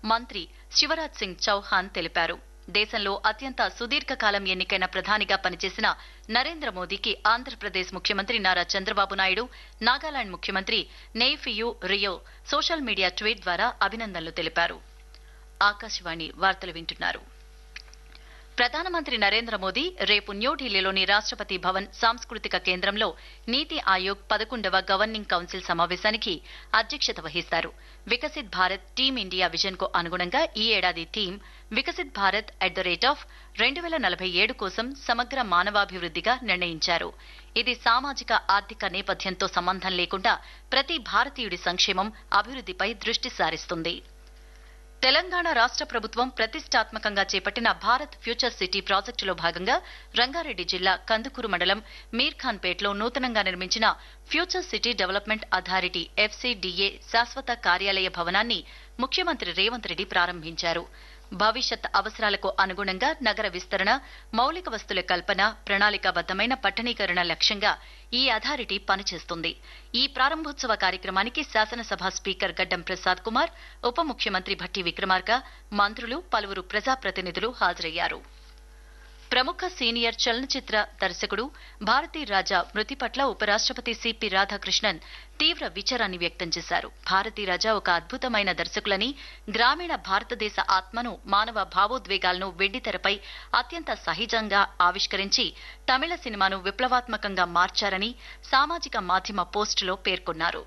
మంత్రి శివరాజ్ సింగ్ చౌహాన్ తెలిపారు దేశంలో అత్యంత సుదీర్ఘకాలం ఎన్నికైన ప్రధానిగా పనిచేసిన నరేంద్ర మోదీకి ఆంధ్రప్రదేశ్ ముఖ్యమంత్రి నారా చంద్రబాబు నాయుడు నాగాలాండ్ ముఖ్యమంత్రి Neiphiu Rio social media tweet ద్వారా అభినందనలు తెలిపారు ఆకాశవాణి వార్తలు వింటున్నారు ప్రధానమంత్రి నరేంద్ర మోదీ రేపు న్యూఢిల్లీలోని రాష్ట్రపతి భవన్ సాంస్కృతిక కేంద్రంలో నీతి ఆయోగ్ పదకొండవ గవర్నింగ్ కౌన్సిల్ సమావేశానికి అధ్యక్షత వహిస్తారు Viksit Bharat team India vision కు అనుగుణంగా ఈ ఏడాది theme Viksit Bharat at the rate of రెండు వేల నలభై ఏడు కోసం సమగ్ర మానవాభివృద్ధిగా నిర్ణయించారు ఇది సామాజిక ఆర్థిక నేపథ్యంతో సంబంధం లేకుండా ప్రతి భారతీయుడి సంక్షేమం అభివృద్ధిపై దృష్టి సారిస్తుంది తెలంగాణ రాష్ట్ర ప్రభుత్వం ప్రతిష్టాత్మకంగా చేపట్టిన భారత్ ఫ్యూచర్ సిటీ ప్రాజెక్టులో భాగంగా రంగారెడ్డి జిల్లా కందుకూరు మండలం మీర్ఖాన్పేట్లో నూతనంగా నిర్మించిన future city development authority FCDA శాశ్వత కార్యాలయ భవనాన్ని ముఖ్యమంత్రి రేవంత్ రెడ్డి ప్రారంభించారు భవిష్యత్ అవసరాలకు అనుగుణంగా నగర విస్తరణ మౌలిక వస్తుల కల్పన ప్రణాళికాబద్దమైన పట్టణీకరణ లక్ష్యంగా ఈ అథారిటీ పనిచేస్తుంది ఈ ప్రారంభోత్సవ కార్యక్రమానికి శాసనసభ స్పీకర్ గడ్డం ప్రసాద్ కుమార్ ఉప ముఖ్యమంత్రి భట్టి విక్రమార్క మంత్రులు పలువురు ప్రజాప్రతినిధులు హాజరయ్యారు ప్రముఖ సీనియర్ చలనచిత్ర దర్శకుడు భారతీ రాజా మృతి పట్ల ఉపరాష్ట్రపతి సిపి రాధాకృష్ణన్ తీవ్ర విచారాన్ని వ్యక్తం చేశారు భారతీ రాజా ఒక అద్భుతమైన దర్శకులని గ్రామీణ భారతదేశ ఆత్మను మానవ భావోద్వేగాలను వెండితెరపై అత్యంత సహజంగా ఆవిష్కరించి తమిళ సినిమాను విప్లవాత్మకంగా మార్చారని సామాజిక మాధ్యమ పోస్టులో పేర్కొన్నారు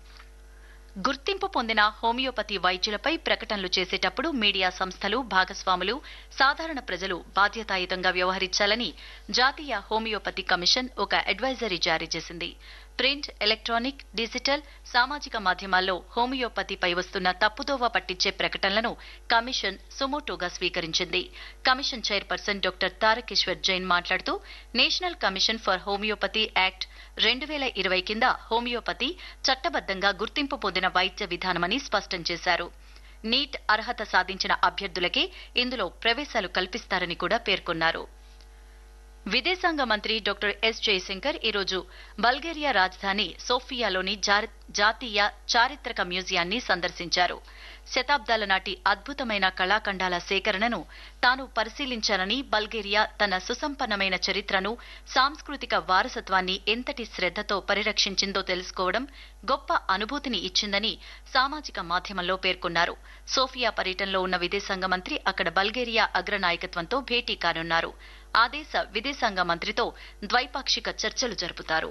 గుర్తింపు పొందిన హోమియోపతి వైద్యులపై ప్రకటనలు చేసేటప్పుడు మీడియా సంస్థలు భాగస్వాములు సాధారణ ప్రజలు బాధ్యతాయుతంగా వ్యవహరించాలని జాతీయ హోమియోపతి కమిషన్ ఒక అడ్వైజరీ జారీ చేసింది ప్రింట్ ఎలక్ట్రానిక్ డిజిటల్ సామాజిక మాధ్యమాల్లో హోమియోపతిపై వస్తున్న తప్పుదోవ పట్టించే ప్రకటనలను కమిషన్ సుమోటోగా స్వీకరించింది commission chairperson doctor Tarakeshwar Jain మాట్లాడుతూ national commission for homoeopathy act రెండు వేల ఇరవై కింద హోమియోపతి చట్టబద్దంగా గుర్తింపు పొందిన వైద్య విధానమని స్పష్టం చేశారు నీట్ అర్హత సాధించిన అభ్యర్థులకే ఇందులో ప్రవేశాలు కల్పిస్తారని కూడా పేర్కొన్నారు విదేశాంగ మంత్రి డాక్టర్ ఎస్ జయశంకర్ ఈరోజు బల్గేరియా రాజధాని సోఫియాలోని జాతీయ చారిత్రక మ్యూజియాన్ని సందర్శించారు శతాబ్దాల నాటి అద్భుతమైన కళాఖండాల సేకరణను తాను పరిశీలించానని బల్గేరియా తన సుసంపన్నమైన చరిత్రను సాంస్కృతిక వారసత్వాన్ని ఎంతటి శ్రద్దతో పరిరక్షించిందో తెలుసుకోవడం గొప్ప అనుభూతిని ఇచ్చిందని సామాజిక మాధ్యమంలో పేర్కొన్నారు సోఫియా పర్యటనలో ఉన్న విదేశాంగ మంత్రి అక్కడ బల్గేరియా అగ్రనాయకత్వంతో భేటీ కానున్నారు ఆ దేశ విదేశాంగ మంత్రితో ద్వైపాక్షిక చర్చలు జరుపుతారు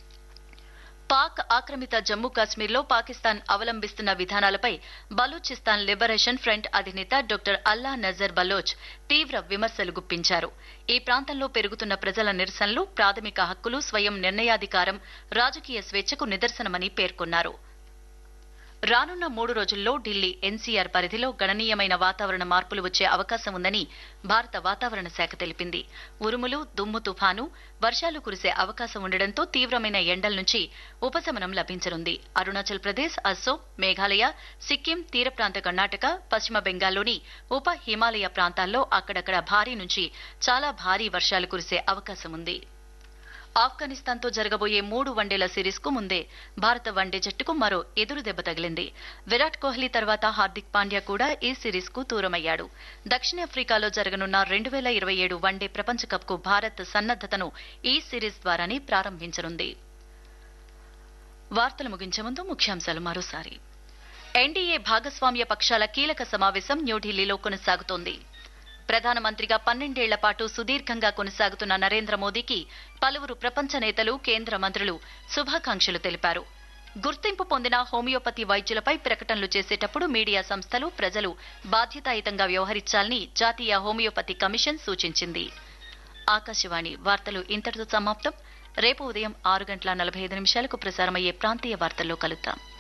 పాక్ ఆక్రమిత జమ్మూ కాశ్మీర్లో పాకిస్తాన్ అవలంబిస్తున్న విధానాలపై బలూచిస్తాన్ లిబరేషన్ ఫ్రంట్ అధినేత డాక్టర్ అల్లా నజర్ బలోచ్ తీవ్ర విమర్శలు గుప్పించారు ఈ ప్రాంతంలో పెరుగుతున్న ప్రజల నిరసనలు ప్రాథమిక హక్కులు స్వయం నిర్ణయాధికారం రాజకీయ స్వేచ్ఛకు నిదర్శనమని పేర్కొన్నారు రానున్న మూడు రోజుల్లో ఢిల్లీ ఎన్సీఆర్ పరిధిలో గణనీయమైన వాతావరణ మార్పులు వచ్చే అవకాశం ఉందని భారత వాతావరణ శాఖ తెలిపింది ఉరుములు దుమ్ము తుఫాను వర్షాలు కురిసే అవకాశం ఉండడంతో తీవ్రమైన ఎండల నుంచి ఉపశమనం లభించనుంది అరుణాచల్ ప్రదేశ్ అస్సోం మేఘాలయ సిక్కిం తీర ప్రాంత కర్ణాటక పశ్చిమ బెంగాల్లోని ఉప హిమాలయ ప్రాంతాల్లో అక్కడక్కడ భారీ నుంచి చాలా భారీ వర్షాలు కురిసే అవకాశం ఉంది ఆఫ్ఘనిస్తాన్తో జరగబోయే మూడు వన్డేల సిరీస్ కు ముందే భారత వన్డే జట్టుకు మరో ఎదురు దెబ్బ తగిలింది విరాట్ కోహ్లీ తర్వాత హార్దిక్ పాండ్యా కూడా ఈ సిరీస్ కు దూరమయ్యాడు దక్షిణాఫ్రికాలో జరగనున్న రెండు వేల ఇరవై ఏడు వన్డే ప్రపంచ కప్ కు భారత్ సన్నద్దతను ఈ సిరీస్ ద్వారానే ప్రారంభించనుంది వార్తలు ముగించే ముందు ముఖ్యాంశాలు మరోసారి ఎన్డీఏ భాగస్వామ్య పక్షాల కీలక సమావేశం న్యూఢిల్లీలో కొనసాగుతోంది ప్రధానమంత్రిగా పన్నెండేళ్ల పాటు సుదీర్ఘంగా కొనసాగుతున్న నరేంద్ర మోదీకి పలువురు ప్రపంచ నేతలు కేంద్ర మంత్రులు శుభాకాంక్షలు తెలిపారు గుర్తింపు పొందిన హోమియోపతి వైద్యులపై ప్రకటనలు చేసేటప్పుడు మీడియా సంస్థలు ప్రజలు బాధ్యతాయుతంగా వ్యవహరించాలని జాతీయ హోమియోపతి కమిషన్ సూచించింది ఆకాశవాణి వార్తలు ఇంతటితో సమాప్తం రేపు ఉదయం ఆరు గంటల నలభై ఐదు నిమిషాలకు ప్రసారమయ్యే ప్రాంతీయ వార్తల్లో కలుద్దాం